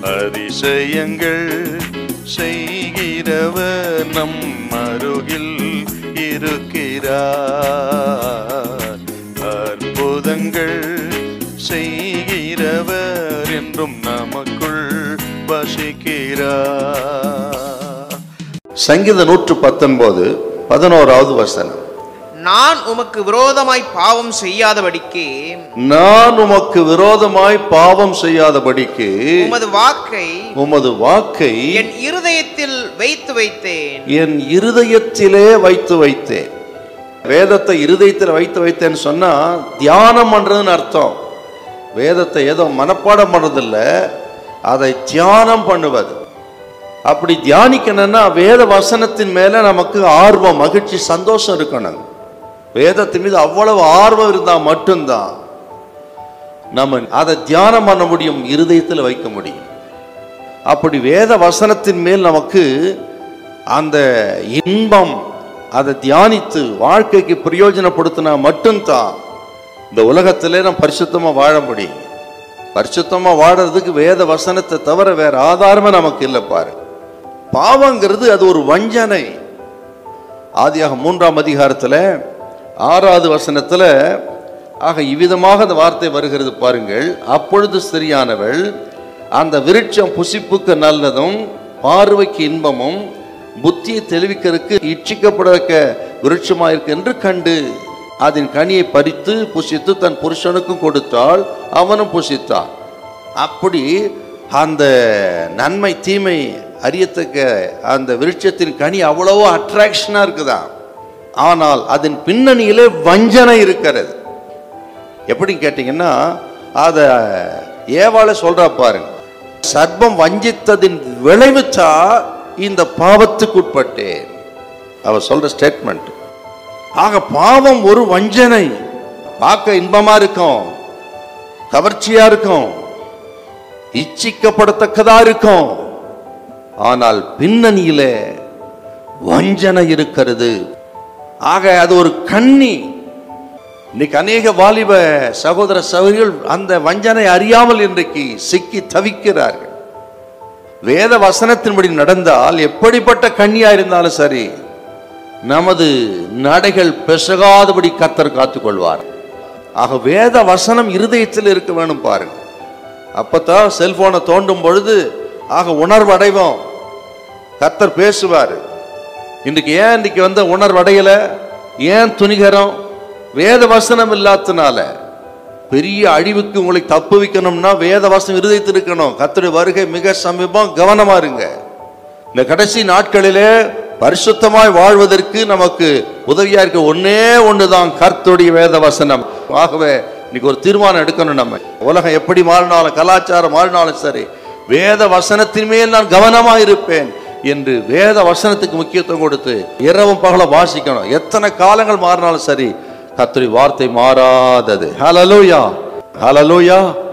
அதிசயங்கள் செய்கிறவர் நம் அருகில் இருக்கிறார் அற்புதங்கள் செய்கிறவர் என்றும் நமக்குள் வசிக்கிறார் சங்கீத நூற்று பத்தொன்பது பதினோராவது வசனம் நான் உமக்கு விரோதமாய் பாவம் செய்யாதபடிக்கு நான் உமக்கு விரோதமாய் பாவம் செய்யாதபடிக்கு உமது வாக்கை உமது வாக்கை என் இருதயத்தில் வைத்து வைத்தேன் என் இருதயத்திலே வைத்து வைத்தேன் வேதத்தை இருதயத்தில் வைத்து வைத்தேன்னு சொன்னா தியானம் பண்றதுன்னு அர்த்தம் வேதத்தை ஏதோ மனப்பாடம் பண்றதில்ல அதை தியானம் பண்ணுவது அப்படி தியானிக்கணும்னா வேத வசனத்தின் மேல நமக்கு ஆர்வம் மகிழ்ச்சி சந்தோஷம் இருக்கணும் வேதத்தின் மீது அவ்வளவு ஆர்வம் இருந்தா மட்டும்தான் நம்ம அதை தியானம் பண்ண முடியும் இருதயத்தில் வைக்க முடியும் அப்படி வேத வசனத்தின் மேல் நமக்கு அந்த இன்பம் அதை தியானித்து வாழ்க்கைக்கு பிரயோஜனப்படுத்தினா மட்டும்தான் இந்த உலகத்திலே நம்ம பரிசுத்தமா வாழ முடியும் பரிசுத்தமா வாழறதுக்கு வேத வசனத்தை தவிர வேற ஆதாரமே நமக்கு இல்லை பாரு பாவங்கிறது அது ஒரு வஞ்சனை ஆதியாக மூன்றாம் அதிகாரத்துல ஆறாவது வசனத்துல ஆக இவ்விதமாக அந்த வார்த்தை வருகிறது பாருங்கள் அப்பொழுது சரியானவள் அந்த விருட்சம் புசிப்புக்கு நல்லதும் பார்வைக்கு இன்பமும் புத்தியை தெளிவிக்கிறதுக்கு இச்சிக்கப்படக்க விருட்சமாயிருக்கு என்று கண்டு அதன் கனியை பறித்து புசித்து தன் புருஷனுக்கும் கொடுத்தாள் அவனும் புசித்தான் அப்படி அந்த நன்மை தீமை அறியத்தக்க அந்த விருட்சத்தின் கனி அவ்வளவோ அட்ராக்ஷனா இருக்குதாம் ஆனால் அதன் பின்னணியிலே வஞ்சனை இருக்கிறது எப்படி கேட்டீங்கன்னா அத ஏவாள சொல்றா பாருங்க சர்ப்பம் வஞ்சித்ததின் விளைவுச்சா இந்த பாவத்துக்கு உட்பட்டேன் அவ சொல்ற ஸ்டேட்மெண்ட் ஆக பாவம் ஒரு வஞ்சனை பார்க்க இன்பமா இருக்கும் கவர்ச்சியா இருக்கும் இச்சிக்கப்படத்தக்கதா இருக்கும் ஆனால் பின்னணியிலே வஞ்சனை இருக்கிறது ஆக அது ஒரு கண்ணி இன்னைக்கு அநேக வாலிப சகோதர சகோதரிகள் அந்த வஞ்சனை அறியாமல் இன்றைக்கு சிக்கி தவிக்கிறார்கள் வேத வசனத்தின்படி நடந்தால் எப்படிப்பட்ட கண்ணியா இருந்தாலும் சரி நமது நடைகள் பெசகாதபடி கத்தர் காத்துக்கொள்வார் ஆக வேத வசனம் இருதயத்தில் இருக்க வேணும் பாருங்க அப்பதான் செல்போனை தோண்டும் பொழுது ஆக உணர்வு அடைவோம் கத்தர் பேசுவார் இன்றைக்கு ஏன் இன்னைக்கு வந்த உணர்வு அடையல ஏன் துணிகரம் வேத வசனம் இல்லாதனால பெரிய அழிவுக்கு உங்களை தப்பு வைக்கணும்னா வேத வசனம் இருதயத்தில் இருக்கணும் கத்தருடைய வருகை மிக சமீபம் கவனமா இருங்க இந்த கடைசி நாட்களிலே பரிசுத்தமாய் வாழ்வதற்கு நமக்கு உதவியா இருக்க ஒன்னே ஒண்ணுதான் கர்த்தருடைய வேத வசனம் ஆகவே இன்னைக்கு ஒரு தீர்மானம் எடுக்கணும் நம்ம உலகம் எப்படி மாறினாலும் கலாச்சாரம் மாறினாலும் சரி வேத வசனத்தின் மேல் நான் கவனமா இருப்பேன் என்று வேத வசனத்துக்கு முக்கியத்துவம் கொடுத்து இரவும் பகலும் வாசிக்கணும் எத்தனை காலங்கள் மாறினாலும் சரி கர்த்தருடைய வார்த்தை மாறாதது ஹalleluya ஹalleluya